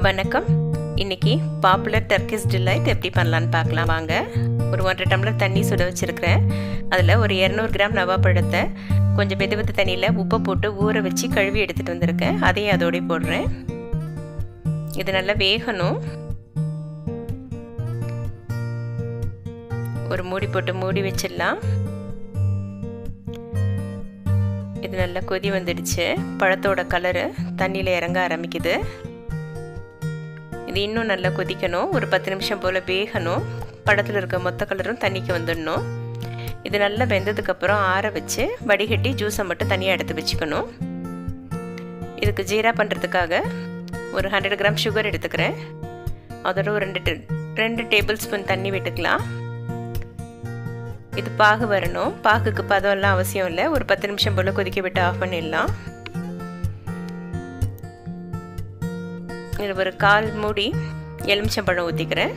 வணக்கம் இன்னைக்கு popular Turkish delight எப்படி பண்ணலான்னு பார்க்கலாம் வாங்க ஒரு ஒன்றரை டம்ளர் தண்ணி சுட வச்சுருக்கிறேன் அதில் ஒரு இரநூறு கிராம் நவாப்பழத்தை கொஞ்சம் வெது வெது தண்ணியில் உப்பை போட்டு ஊற வச்சு கழுவி எடுத்துகிட்டு வந்திருக்கேன் அதையும் அதோடய போடுறேன் இது நல்லா வேகணும் ஒரு மூடி போட்டு மூடி வச்சிடலாம் இது நல்லா கொதி வந்துடுச்சு பழத்தோட கலரு தண்ணியில் இறங்க ஆரம்பிக்குது இது இன்னும் நல்லா கொதிக்கணும் ஒரு பத்து நிமிஷம் போல் வேகணும் பழத்தில் இருக்க மொத்த கலரும் தண்ணிக்கு வந்துடணும் இது நல்லா வெந்ததுக்கப்புறம் ஆற வச்சு வடிகட்டி ஜூஸை மட்டும் தனியாக எடுத்து வச்சுக்கணும் இதுக்கு ஜீரா பண்ணுறதுக்காக ஒரு ஹண்ட்ரட் கிராம் சுகர் எடுத்துக்கிறேன் அதோட ஒரு ரெண்டு ரெண்டு டேபிள் ஸ்பூன் தண்ணி விட்டுக்கலாம் இது பாகு வரணும் பாகுக்கு பதம்லாம் அவசியம் இல்லை ஒரு பத்து நிமிஷம் போல் கொதிக்க விட்டு ஆஃப் பண்ணிடலாம் இதில் ஒரு கால் மூடி எலுமிச்சம்பழம் ஊற்றிக்கிறேன்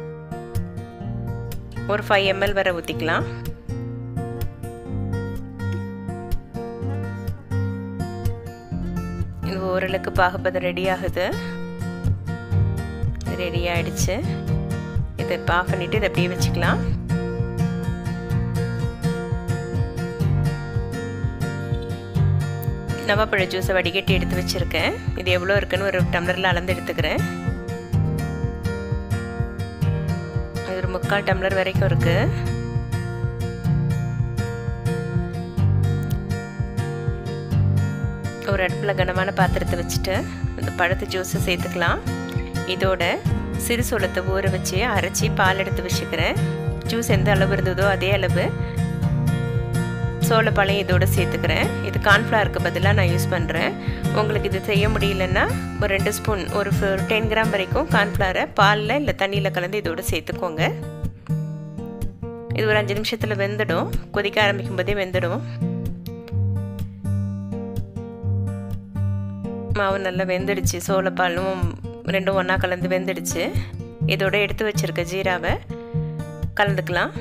ஒரு ஃபைவ் எம்எல் வரை ஊற்றிக்கலாம் இது ஓரளவுக்கு பாகுபதம் ரெடி ஆகுது ரெடி ஆகிடுச்சு இதை இப்போ ஆஃப் பண்ணிவிட்டு இதை அப்படியே வச்சுக்கலாம் நவாப்பழ ஜூஸை வடிகட்டி எடுத்து வச்சுருக்கேன் இது எவ்வளோ இருக்குன்னு ஒரு டம்ளரில் அளந்து எடுத்துக்கிறேன் இது ஒரு முக்கால் டம்ளர் வரைக்கும் இருக்குது ஒரு அடுப்பில் கனமான பாத்திரத்தை வச்சுட்டு இந்த பழத்து ஜூஸை சேர்த்துக்கலாம் இதோட சிறு சோளத்தை ஊற வச்சு அரைச்சி பால் எடுத்து வச்சுக்கிறேன் ஜூஸ் எந்த அளவு இருந்ததோ அதே அளவு சோளப்பழம் இதோடு சேர்த்துக்கிறேன் இது கார்ன்ஃப்ளவருக்கு பதிலாக நான் யூஸ் பண்ணுறேன் உங்களுக்கு இது செய்ய முடியலன்னா ஒரு ரெண்டு ஸ்பூன் ஒரு டென் கிராம் வரைக்கும் கார்ன்ஃப்ளவரை பாலில் இல்லை தண்ணியில் கலந்து இதோடு சேர்த்துக்கோங்க இது ஒரு அஞ்சு நிமிஷத்தில் வெந்துடும் கொதிக்க ஆரம்பிக்கும் போதே வெந்துடும் மாவு நல்லா வெந்துடுச்சு சோளப்பாலும் ரெண்டும் ஒன்றா கலந்து வெந்துடுச்சு இதோட எடுத்து வச்சுருக்க ஜீராவை கலந்துக்கலாம்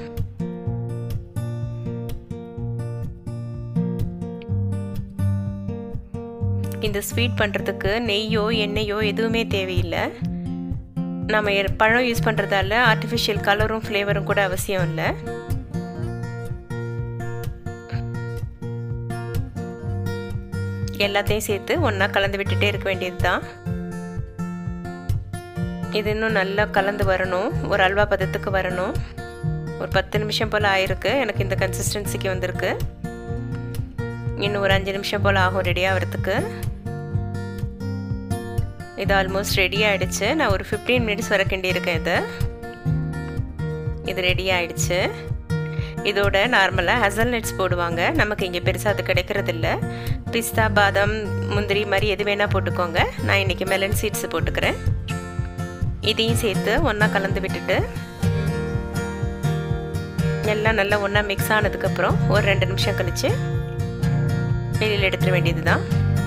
இந்த ஸ்வீட் பண்ணுறதுக்கு நெய்யோ எண்ணெயோ எதுவுமே தேவையில்லை நம்ம பழம் யூஸ் பண்ணுறதால ஆர்டிஃபிஷியல் கலரும் ஃப்ளேவரும் கூட அவசியம் இல்லை எல்லாத்தையும் சேர்த்து ஒன்றா கலந்து விட்டுட்டே இருக்க வேண்டியது தான் இது இன்னும் நல்லா கலந்து வரணும் ஒரு அல்வா பதத்துக்கு வரணும் ஒரு பத்து நிமிஷம் போல் ஆயிருக்கு எனக்கு இந்த கன்சிஸ்டன்சிக்கு வந்திருக்கு இன்னும் ஒரு அஞ்சு நிமிஷம் போல் ஆகும் ரெடி ஆகிறதுக்கு இது ஆல்மோஸ்ட் ரெடி ஆகிடுச்சு நான் ஒரு ஃபிஃப்டீன் மினிட்ஸ் வரை கிண்டியிருக்கேன் இது இது ரெடி ஆகிடுச்சு இதோட நார்மலாக ஹசல் நட்ஸ் போடுவாங்க நமக்கு இங்கே பெருசாக அது கிடைக்கிறதில்ல பிஸ்தா பாதாம் முந்திரி மாதிரி எது வேணால் போட்டுக்கோங்க நான் இன்றைக்கி மெலன் சீட்ஸ் போட்டுக்கிறேன் இதையும் சேர்த்து ஒன்றா கலந்து விட்டுட்டு எல்லாம் நல்லா ஒன்றா மிக்ஸ் ஆனதுக்கப்புறம் ஒரு ரெண்டு நிமிஷம் கழித்து வெளியில் எடுத்துட வேண்டியது தான்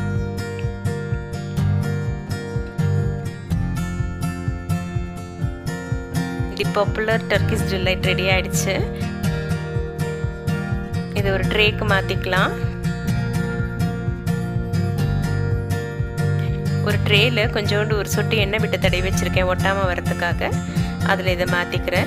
the popular Turkish delight ready ஆயிடுச்சு இது ஒரு ட்ரேக்கு மாற்றிக்கலாம் ஒரு ட்ரேயில் கொஞ்சோண்டு ஒரு சொட்டு எண்ணெய் விட்டு தடவி வச்சுருக்கேன் ஒட்டாமல் வரத்துக்காக அதில் இதை மாற்றிக்கிறேன்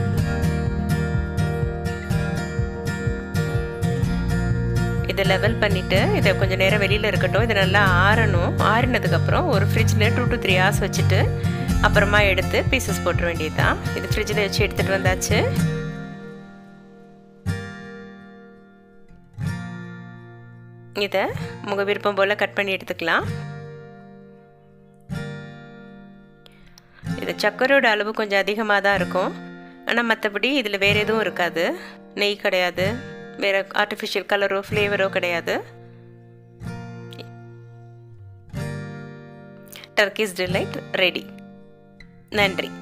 இதை லெவல் பண்ணிவிட்டு இதை கொஞ்சம் நேரம் வெளியில் இருக்கட்டும் இது நல்லா ஆறணும் ஆறினதுக்கப்புறம் ஒரு ஃப்ரிட்ஜில் டூ டு த்ரீ ஹவர்ஸ் வச்சுட்டு அப்புறமா எடுத்து பீசஸ் போட்டுற வேண்டியது தான் இது ஃப்ரிட்ஜில் வச்சு எடுத்துகிட்டு வந்தாச்சு இதை முக விருப்பம் போல் கட் பண்ணி எடுத்துக்கலாம் இது சக்கரோட அளவு கொஞ்சம் அதிகமாக தான் இருக்கும் ஆனால் மற்றபடி இதில் வேறு எதுவும் இருக்காது நெய் கிடையாது வேறு ஆர்டிஃபிஷியல் கலரோ ஃப்ளேவரோ கிடையாது டர்க்கிஸ் டிலைட் ரெடி நன்றி